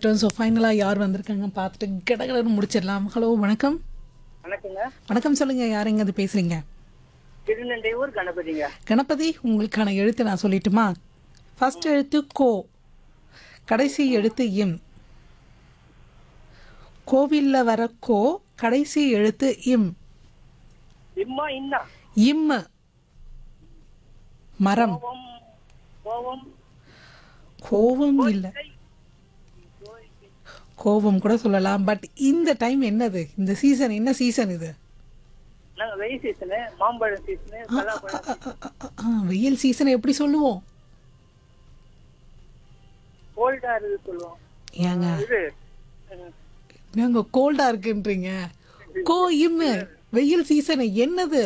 வந்துட்டோம் ஸோ ஃபைனலாக யார் வந்திருக்காங்க பார்த்துட்டு கடகடன்னு முடிச்சிடலாம் ஹலோ வணக்கம் வணக்கங்க வணக்கம் சொல்லுங்கள் யார் எங்கேருந்து பேசுகிறீங்க திருநெல்வேலூர் கணபதிங்க கணபதி உங்களுக்கான எழுத்து நான் சொல்லட்டுமா ஃபர்ஸ்ட் எழுத்து கோ கடைசி எழுத்து இம் கோவிலில் வர கோ கடைசி எழுத்து இம் இம்மா இன்னா இம் மரம் கோவம் கோவம் கோவம் இல்லை கோவம் கூட சொல்லலாம் பட் இந்த டைம் என்னது இந்த சீசன் என்ன சீசன் இது நாங்க வெயில் சீசனு மாம்பழம் சீசனு பலாப்பழம் அ, அ, அ, அ, வெயில் சீசன் எப்படி சொல்லுவோம் கோல்டா இருக்கு சொல்லுவோம் ஏங்க இது ம், நாங்க கோல்டா இருக்குன்றீங்க கோ இம்மு வெயில் சீசன் என்னது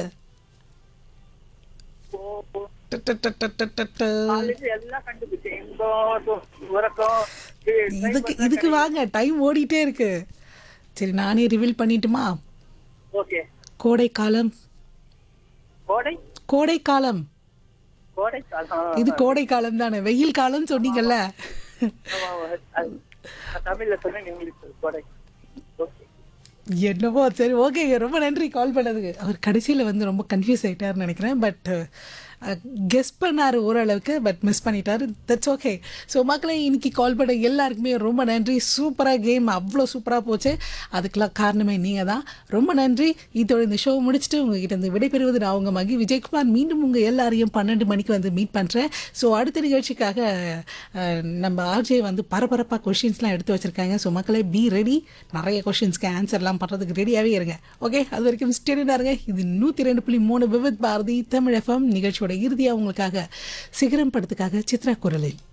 கோ- கோ- ட, ட, ட, ட, ட, ட, ட. காலேஜ் எல்லாம் கண்டுபிடிச்சேன் இன்பம் சு- உறக்கம் இது இதுக்கு இதுக்கு வாங்க டைம் ஓடிட்டே இருக்கு சரி நானே ரிவீல் பண்ணிட்டுமா ஓகே கோடை காலம் கோடை கோடை காலம் கோடை காலம் இது கோடை காலம் தானே வெயில் காலம் சொன்னீங்கல்ல ஆமா, ஆமா. அது நான் தமிழ்ல சொன்னேன் இங்கிலீஷ் சொல்லு. கோடை ஓகே என்னவோ சரி ஓகேங்க ரொம்ப நன்றி கால் பண்ணதுக்கு அவர் கடைசியில் வந்து ரொம்ப கன்ஃபியூஸ் ஆகிட்டாருன்னு நினைக்கிறேன் பட் கெஸ் பண்ணார் ஓரளவுக்கு பட் மிஸ் பண்ணிட்டாரு தட்ஸ் ஓகே ஸோ மக்களே இன்னைக்கு கால் பண்ண எல்லாருக்குமே ரொம்ப நன்றி சூப்பராக கேம் அவ்வளோ சூப்பராக போச்சு அதுக்கெல்லாம் காரணமே நீங்கள் தான் ரொம்ப நன்றி இதோட இந்த ஷோ முடிச்சுட்டு உங்ககிட்ட இருந்து விடைபெறுவது நான் உங்கள் மகி விஜயகுமார் மீண்டும் உங்கள் எல்லாரையும் பன்னெண்டு மணிக்கு வந்து மீட் பண்ணுறேன் ஸோ அடுத்த நிகழ்ச்சிக்காக அஹ், நம்ம ஆர்ஜே வந்து பரபரப்பாக கொஷின்ஸ்லாம் எடுத்து வச்சுருக்காங்க ஸோ மக்களே பி ரெடி நிறைய கொஷின்ஸ்க்கு ஆன்சர்லாம் பண்ணுறதுக்கு ரெடியாகவே இருங்க ஓகே அது வரைக்கும் ஸ்டேடியாக இருங்க இது நூற்றி ரெண்டு புள்ளி மூணு விவித் பாரதி தமிழ் எஃப்எம் நிகழ்ச்சியோட இறுதியாக உங்களுக்காக சிகரம் படத்துக்காக சித்ரா குரலில்